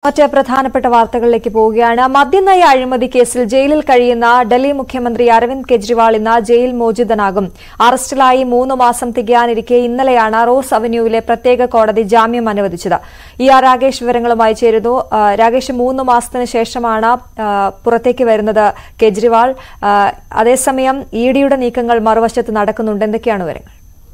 മറ്റ് പ്രധാനപ്പെട്ട വാർത്തകളിലേക്ക് പോവുകയാണ് മദ്യനയ അഴിമതി കേസിൽ ജയിലിൽ കഴിയുന്ന ഡൽഹി മുഖ്യമന്ത്രി അരവിന്ദ് കെജ്രിവാൾ ഇന്ന് ജയിൽ മോചിതനാകും അറസ്റ്റിലായി മൂന്ന് മാസം തികയാനിരിക്കെ ഇന്നലെയാണ് റോസ് അവന്യൂവിലെ പ്രത്യേക കോടതി ജാമ്യം അനുവദിച്ചത് ഇ ആർ രാകേഷ് വിവരങ്ങളുമായി ചേരുന്നു ആ, രാകേഷ് മൂന്ന് മാസത്തിന് ശേഷമാണ് ആ, പുറത്തേക്ക് വരുന്നത് കെജ്രിവാൾ ആ, അതേസമയം ഇ ഡിയുടെ നീക്കങ്ങൾ മറുവശത്ത് നടക്കുന്നുണ്ട് എന്തൊക്കെയാണ് വിവരങ്ങൾ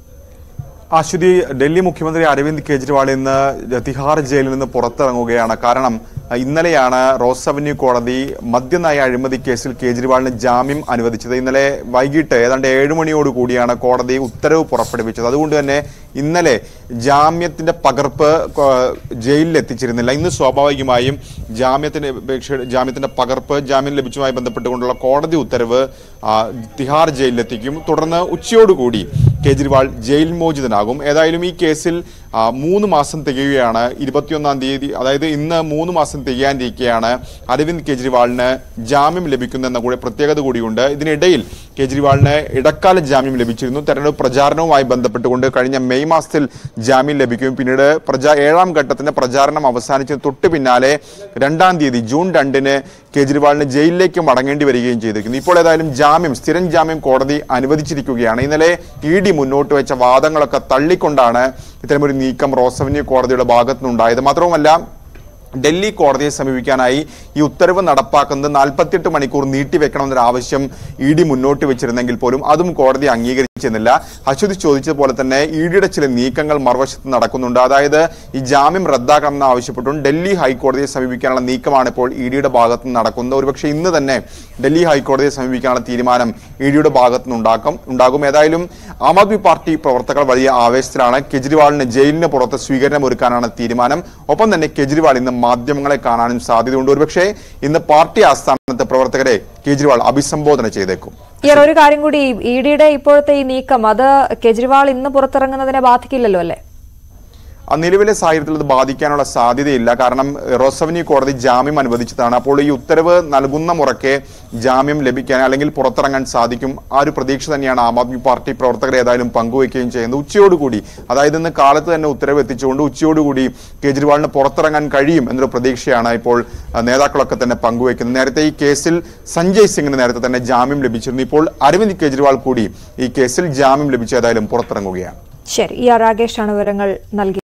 അശ്വതി ഡൽഹി മുഖ്യമന്ത്രി അരവിന്ദ് കെജ്രിവാൾ ഇന്ന് തിഹാർ ജയിലിൽ നിന്ന് പുറത്തിറങ്ങുകയാണ് കാരണം അഹ്, ഇന്നലെയാണ് റോസ് അവന്യൂ കോടതി മദ്യനയ അഴിമതി കേസിൽ കേജ്രിവാളിന് ജാമ്യം അനുവദിച്ചത് ഇന്നലെ വൈകിട്ട് ഏതാണ്ട് ഏഴ് മണിയോട് കൂടിയാണ് കോടതി ഉത്തരവ് പുറപ്പെടുവിച്ചത് അതുകൊണ്ട് തന്നെ ഇന്നലെ ജാമ്യത്തിന്റെ പകർപ്പ് കോ- ജയിലിൽ എത്തിച്ചിരുന്നില്ല ഇന്ന് സ്വാഭാവികമായും ജാമ്യത്തിന് അപേക്ഷ ജാമ്യത്തിന്റെ പകർപ്പ് ജാമ്യം ലഭിച്ചതുമായി ബന്ധപ്പെട്ടുകൊണ്ടുള്ള കോടതി ഉത്തരവ് ആ, തിഹാർ ജയിലിലെത്തിക്കും തുടർന്ന് ഉച്ചയോടുകൂടി കേജ്രിവാൾ ജയിൽ മോചിതനാകും ഏതായാലും ഈ കേസിൽ ആ, മൂന്ന് മാസം തികയുകയാണ് ഇരുപത്തിയൊന്നാം തീയതി അതായത് ഇന്ന് മൂന്ന് മാസം തികയാനിരിക്കെയാണ് അരവിന്ദ് കെജ്രിവാളിന് ജാമ്യം ലഭിക്കുന്നതെന്ന കൂടി പ്രത്യേകത കൂടിയുണ്ട് ഇതിനിടയിൽ കെജ്രിവാളിന് ഇടക്കാല ജാമ്യം ലഭിച്ചിരുന്നു തെരഞ്ഞെടുപ്പ് പ്രചാരണവുമായി ബന്ധപ്പെട്ടുകൊണ്ട് കഴിഞ്ഞ മെയ് മാസത്തിൽ ജാമ്യം ലഭിക്കും പിന്നീട് പ്രചാ ഏഴാം ഘട്ടത്തിന്റെ പ്രചാരണം അവസാനിച്ച് തൊട്ട് പിന്നാലെ രണ്ടാം തീയതി ജൂൺ രണ്ടിന് കേജ്രിവാളിന് ജയിലിലേക്ക് മടങ്ങേണ്ടി വരികയും ചെയ്തിരിക്കുന്നു ഇപ്പോൾ ഏതായാലും ജാമ്യം സ്ഥിരം ജാമ്യം കോടതി അനുവദിച്ചിരിക്കുകയാണ് ഇന്നലെ ഇ ഡി മുന്നോട്ട് വെച്ച വാദങ്ങളൊക്കെ തള്ളിക്കൊണ്ടാണ് ഇത്തരമൊരു നീക്കം റോസവന്യൂ കോടതിയുടെ ഭാഗത്തു നിന്നുണ്ടായത് മാത്രവുമല്ല ഡൽഹി കോടതിയെ സമീപിക്കാനായി ഈ ഉത്തരവ് നടപ്പാക്കുന്നത് നാൽപ്പത്തിയെട്ട് മണിക്കൂർ നീട്ടിവെക്കണമെന്നൊരു ആവശ്യം ഇ ഡി മുന്നോട്ട് വെച്ചിരുന്നെങ്കിൽ പോലും അതും കോടതി അംഗീകരിച്ചിരുന്നില്ല അശ്വതി ചോദിച്ചതുപോലെ തന്നെ ഇ ഡിയുടെ ചില നീക്കങ്ങൾ മറുവശത്ത് നടക്കുന്നുണ്ട് അതായത് ഈ ജാമ്യം റദ്ദാക്കണമെന്ന് ആവശ്യപ്പെട്ടും ഡൽഹി ഹൈക്കോടതിയെ സമീപിക്കാനുള്ള നീക്കമാണ് ഇപ്പോൾ ഇ ഡിയുടെ ഭാഗത്ത് നിന്ന് നടക്കുന്നത് ഒരുപക്ഷെ ഇന്ന് തന്നെ ഡൽഹി ഹൈക്കോടതിയെ സമീപിക്കാനുള്ള തീരുമാനം ഇ ഡിയുടെ ഭാഗത്ത് നിന്ന് ഉണ്ടാക്കും ഉണ്ടാകും ഏതായാലും ആം ആദ്മി പാർട്ടി പ്രവർത്തകർ വലിയ ആവേശത്തിലാണ് കെജ്രിവാളിന് ജയിലിന് പുറത്ത് സ്വീകരണം ഒരുക്കാനാണ് തീരുമാനം ഒപ്പം തന്നെ കെജ്രിവാൾ ഇന്ന് മാധ്യമങ്ങളെ കാണാനും സാധ്യതയുണ്ട് ഒരുപക്ഷെ ഇന്ന് പാർട്ടി ആസ്ഥാനത്തെ പ്രവർത്തകരെ കെജ്രിവാൾ അഭിസംബോധന ചെയ്തേക്കും ഈ ഒരു കാര്യം കൂടി ഇ ഡിയുടെ ഇപ്പോഴത്തെ ഈ നീക്കം അത് കെജ്രിവാൾ ഇന്ന് പുറത്തിറങ്ങുന്നതിനെ ബാധിക്കില്ലല്ലോ അല്ലേ ആ നിലവിലെ സാഹചര്യത്തിൽ അത് ബാധിക്കാനുള്ള സാധ്യതയില്ല കാരണം റോസവന്യൂ കോടതി ജാമ്യം അനുവദിച്ചതാണ് അപ്പോൾ ഈ ഉത്തരവ് നൽകുന്ന മുറയ്ക്ക് ജാമ്യം ലഭിക്കാൻ അല്ലെങ്കിൽ പുറത്തിറങ്ങാൻ സാധിക്കും ആ ഒരു പ്രതീക്ഷ തന്നെയാണ് ആം ആദ്മി പാർട്ടി പ്രവർത്തകർ ഏതായാലും പങ്കുവയ്ക്കുകയും ചെയ്യുന്നത് ഉച്ചയോടുകൂടി അതായത് ഇന്ന് കാലത്ത് തന്നെ ഉത്തരവ് എത്തിച്ചുകൊണ്ട് ഉച്ചയോടുകൂടി കേജ്രിവാളിന് പുറത്തിറങ്ങാൻ കഴിയും എന്നൊരു പ്രതീക്ഷയാണ് ഇപ്പോൾ ആ, നേതാക്കളൊക്കെ തന്നെ പങ്കുവയ്ക്കുന്നത് നേരത്തെ ഈ കേസിൽ സഞ്ജയ് സിംഗിന് നേരത്തെ തന്നെ ജാമ്യം ലഭിച്ചിരുന്നു ഇപ്പോൾ അരവിന്ദ് കെജ്രിവാൾ കൂടി ഈ കേസിൽ ജാമ്യം ലഭിച്ച് ഏതായാലും പുറത്തിറങ്ങുകയാണ് ശരി ഇ ആർ രാകേഷാണ് വിവരങ്ങൾ നൽകി